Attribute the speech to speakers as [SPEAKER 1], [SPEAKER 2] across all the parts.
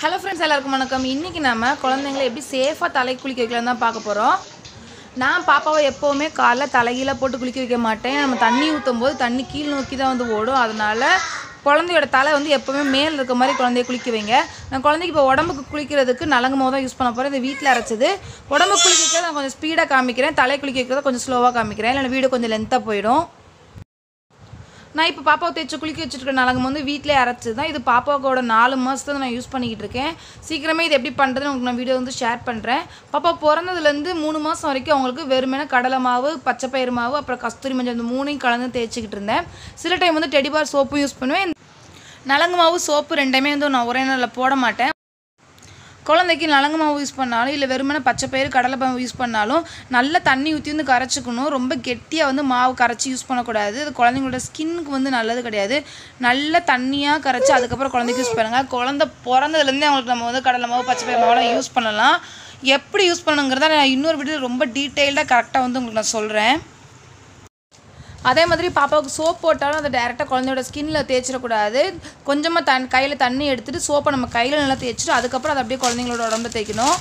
[SPEAKER 1] hello friends எல்லாருக்கும் வணக்கம் இன்றைக்கி நம்ம குழந்தைங்களை எப்படி சேஃபாக தலை குளிக்க வைக்கலாம் தான் பார்க்க போகிறோம் நான் பாப்பாவை எப்போவுமே காலைல தலைகீழ போட்டு குளிக்க வைக்க மாட்டேன் நம்ம தண்ணி ஊற்றும் போது தண்ணி கீழ் நோக்கி தான் வந்து ஓடும் அதனால குழந்தையோட தலை வந்து எப்போவுமே மேல் இருக்க மாதிரி குழந்தைய குளிக்க வைங்க நான் குழந்தைக்கு இப்போ உடம்புக்கு குளிக்கிறதுக்கு நலங்கு மோதம் தான் யூஸ் பண்ண போகிறேன் இது வீட்டில் அரைச்சது உடம்புக்கு குளிக்க வைக்கிறது நான் கொஞ்சம் ஸ்பீடாக காமிக்கிறேன் தலை குளிக்க வைக்கிறத கொஞ்சம் ஸ்லோவாக காமிக்கிறேன் இல்லைன்னா வீடியோ கொஞ்சம் லென்த்தாக போயிடும் நான் இப்போ பாப்பாவை தேய்ச்சி குளிக்க வச்சுருக்க நலங்கம் வந்து வீட்டிலே அரைச்சி தான் இது பாப்பாவோட நாலு மாதத்துல நான் யூஸ் பண்ணிக்கிட்டு இருக்கேன் சீக்கிரமே இது எப்படி பண்ணுறதுன்னு உங்களுக்கு நான் வீடியோ வந்து ஷேர் பண்ணுறேன் பாப்பா பிறந்ததுலேருந்து மூணு மாதம் வரைக்கும் அவங்களுக்கு வெறுமனே கடலை மாவு பச்சை பயிறு மாவு அப்புறம் கஸ்தூரி மஞ்சள் இந்த மூணையும் கலந்து தேய்ச்சிக்கிட்டு இருந்தேன் சில டைம் வந்து டெடிபார் சோப்பும் யூஸ் பண்ணுவேன் நலங்கு மாவு சோப்பு ரெண்டுமே வந்து நான் ஒரே நாளில் போட மாட்டேன் குழந்தைக்கு நலங்கு மாவு யூஸ் பண்ணாலும் இல்லை வெறுமனே பச்சை பயிறு கடலை மாவு யூஸ் பண்ணாலும் நல்ல தண்ணி ஊற்றி வந்து கரைச்சிக்கணும் ரொம்ப கெட்டியாக வந்து மாவு கரைச்சி யூஸ் பண்ணக்கூடாது அது குழந்தைங்களோட ஸ்கின்னுக்கு வந்து நல்லது கிடையாது நல்ல தண்ணியாக கரைச்சி அதுக்கப்புறம் குழந்தைக்கு யூஸ் பண்ணுங்கள் குழந்தை பிறந்ததுலேருந்தே அவங்களுக்கு நம்ம வந்து கடலை மாவு பச்சை பயிறு மாவுலாம் யூஸ் பண்ணலாம் எப்படி யூஸ் பண்ணுங்கிறத நான் இன்னொரு வீடியோ ரொம்ப டீட்டெயில்டாக கரெக்டாக வந்து உங்களுக்கு நான் சொல்கிறேன் அதே மாதிரி பாப்பாவுக்கு சோப் போட்டாலும் அதை டேரெக்டாக குழந்தையோட ஸ்கின்ல தேய்ச்சிடக்கூடாது கொஞ்சமாக தன் கையில் தண்ணி எடுத்துகிட்டு சோப்பை நம்ம கையில் நல்லா தேய்ச்சிட்டு அதுக்கப்புறம் அதை அப்படியே குழந்தைங்களோட உடம்புல தேய்க்கணும்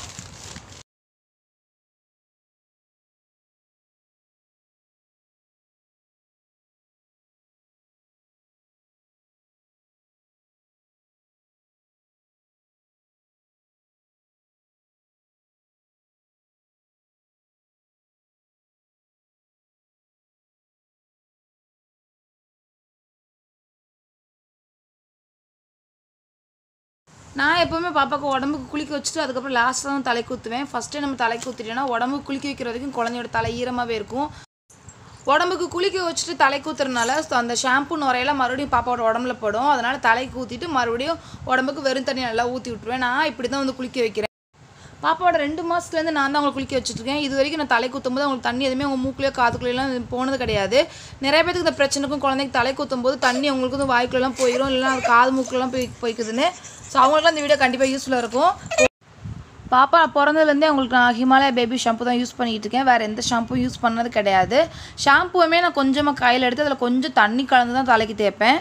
[SPEAKER 1] நான் எப்போவுமே பாப்பாவுக்கு உடம்புக்கு குளிக்க வச்சுட்டு அதுக்கப்புறம் லாஸ்ட்டாக தான் தலைக்கு ஊற்றுவேன் ஃபஸ்ட்டே நம்ம தலைக்கு ஊற்றிட்டோன்னா உடம்புக்கு குளிக்க வைக்கிற வரைக்கும் குழந்தையோட தலை ஈரமாகவே இருக்கும் உடம்புக்கு குளிக்க வச்சுட்டு தலைக்கு ஊற்றுறதுனால அந்த ஷாம்பு நுரையெல்லாம் மறுபடியும் பாப்பாவோட உடம்புல படும் அதனால் தலைக்கு ஊற்றிட்டு மறுபடியும் உடம்புக்கு வெறும் தண்ணி நல்லா ஊற்றி விட்ருவேன் நான் இப்படி தான் வந்து குளிக்க வைக்கிறேன் பாப்பாவோட ரெண்டு மாதத்துலேருந்து நான் தான் அவங்களை குளிக்க வச்சுட்ருக்கேன் இது வரைக்கும் நான் தலை குத்தும் போது அவங்களுக்கு தண்ணி எதுவுமே அவங்க மூக்குலையோ காதுக்குள்ளேலாம் போனது கிடையாது நிறைய பேருக்கு இந்த பிரச்சனைக்கும் குழந்தைக்கு தலை குத்தும் போது தண்ணி அவங்களுக்கு வந்து வாய்க்குள்ளெல்லாம் போயிடும் இல்லைன்னா அது காது மூக்குலலாம் போய் போய்க்குதுன்னு ஸோ அவங்களுக்குலாம் இந்த வீடியோ கண்டிப்பாக யூஸ்ஃபுல்லாக இருக்கும் பாப்பா பிறந்ததுலேருந்தே அவங்களுக்கு நான் ஹிமாலயா பேபி ஷாம்பு தான் யூஸ் பண்ணிக்கிட்டு இருக்கேன் வேறு எந்த ஷாம்பும் யூஸ் பண்ணது கிடையாது ஷாம்புவுமே நான் கொஞ்சமாக கையில் எடுத்து அதில் கொஞ்சம் தண்ணி கலந்து தான் தலைக்கு தேய்ப்பேன்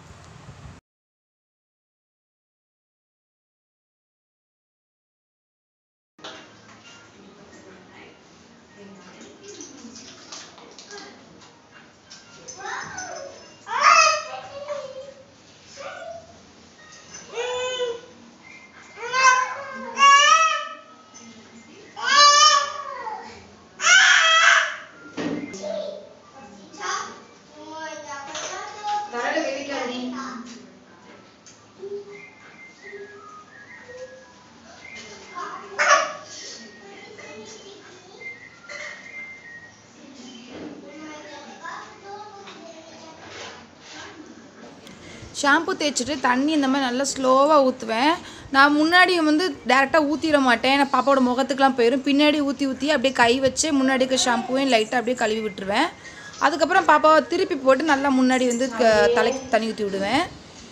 [SPEAKER 1] ஷாம்பு தேய்ச்சிட்டு தண்ணி இந்த மாதிரி நல்லா ஸ்லோவாக ஊற்றுவேன் நான் முன்னாடி வந்து டேரெக்டாக ஊற்றிட மாட்டேன் நான் பாப்பாவோட முகத்துக்குலாம் போயிடும் பின்னாடி ஊற்றி ஊற்றி அப்படியே கை வச்சு முன்னாடி இருக்க ஷாம்புவையும் லைட்டாக அப்படியே கழுவி விட்டுருவேன் அதுக்கப்புறம் பாப்பாவை திருப்பி போட்டு நல்லா முன்னாடி வந்து க- தலைக்கு தண்ணி ஊற்றி விடுவேன்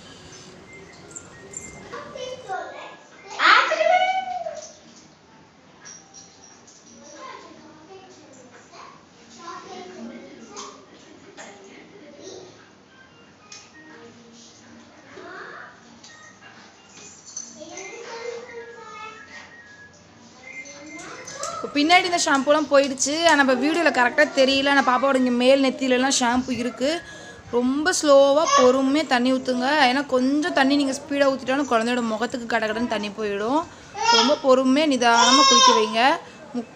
[SPEAKER 1] இப்போ பின்னாடி இந்த ஷாம்புலாம் போயிடுச்சு ஆனால் இப்போ வீடியோவில் கரெக்டாக தெரியல ஆனால் பாப்பாவோட இங்கே மேல் நெத்தியிலலாம் ஷாம்பு இருக்குது ரொம்ப ஸ்லோவாக பொறுமையாக தண்ணி ஊற்றுங்க ஏன்னா கொஞ்சம் தண்ணி நீங்கள் ஸ்பீடாக ஊற்றிட்டாலும் குழந்தையோட முகத்துக்கு கடகடன்னு தண்ணி போயிடும் ரொம்ப பொறுமையாக நிதானமாக குளிக்க வைங்க முக்-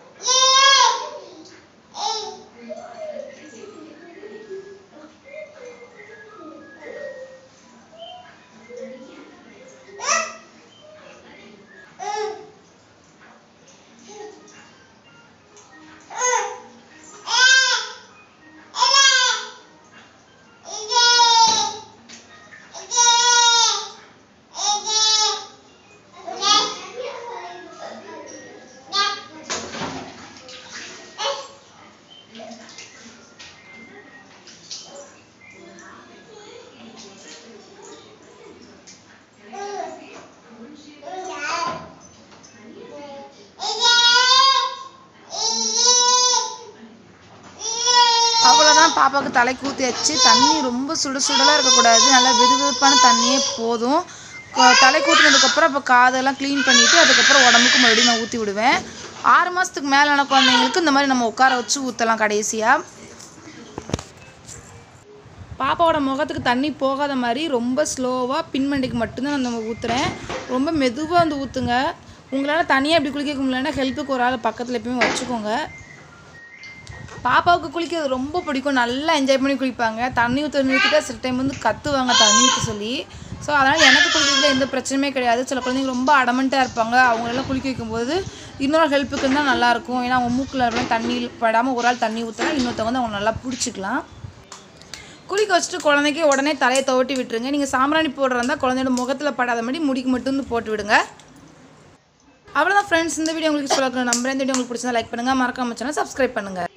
[SPEAKER 1] அவ்வளோதான் பாப்பாவுக்கு தலைக்கு ஊற்றி வச்சு தண்ணி ரொம்ப சுட சுடலாம் இருக்கக்கூடாது நல்லா வெது வெதுப்பான தண்ணியே போதும் கொ- தலைக்கு ஊற்றுனதுக்கப்புறம் இப்போ காதெல்லாம் க்ளீன் பண்ணிவிட்டு அதுக்கப்புறம் உடம்புக்கு மறுபடியும் நான் ஊற்றி விடுவேன் ஆறு மாதத்துக்கு மேலான குழந்தைங்களுக்கு இந்த மாதிரி நம்ம உட்கார வச்சு ஊற்றலாம் கடைசியாக பாப்பாவோட முகத்துக்கு தண்ணி போகாத மாதிரி ரொம்ப ஸ்லோவாக பின்மண்டிக்கு மட்டும்தான் நான் நம்ம ஊற்றுறேன் ரொம்ப மெதுவாக வந்து ஊற்றுங்க உங்களால் தனியாக இப்படி குளிக்க முடியலன்னா ஹெல்ப்புக்கு ஒரு ஆள் பக்கத்தில் எப்பயுமே வச்சுக்கோங்க பாப்பாவுக்கு குளிக்கிறது ரொம்ப பிடிக்கும் நல்லா என்ஜாய் பண்ணி குளிப்பாங்க தண்ணி ஊற்ற நிறுத்திட்டா சில டைம் வந்து கத்துவாங்க தண்ணி ஊற்ற சொல்லி ஸோ அதனால் எனக்கு குளிக்கிறதுல எந்த பிரச்சனையுமே கிடையாது சில குழந்தைங்க ரொம்ப அடமெண்ட்டாக இருப்பாங்க அவங்களெல்லாம் குளிக்க வைக்கும்போது இன்னொரு ஹெல்ப்புக்கு இருந்தால் நல்லாயிருக்கும் ஏன்னா அவங்க மூக்கில் எல்லாம் தண்ணி படாமல் ஒரு ஆள் தண்ணி ஊற்றினா இன்னொருத்தவங்க வந்து அவங்க நல்லா பிடிச்சிக்கலாம் குளிக்க வச்சுட்டு குழந்தைக்கு உடனே தலையை துவட்டி விட்டுருங்க நீங்கள் சாம்பிராணி போடுறதா இருந்தால் குழந்தையோட முகத்தில் படாத மாதிரி முடிக்கு மட்டும் வந்து போட்டு விடுங்க அவ்வளோதான் ஃப்ரெண்ட்ஸ் இந்த வீடியோ உங்களுக்கு சொல்ல நம்புறேன் இந்த வீடியோ உங்களுக்கு பிடிச்சா லைக் பண்ணுங்கள் மறக்காம சேனல் சப்ஸ்கிரைப் பண்ணுங்கள்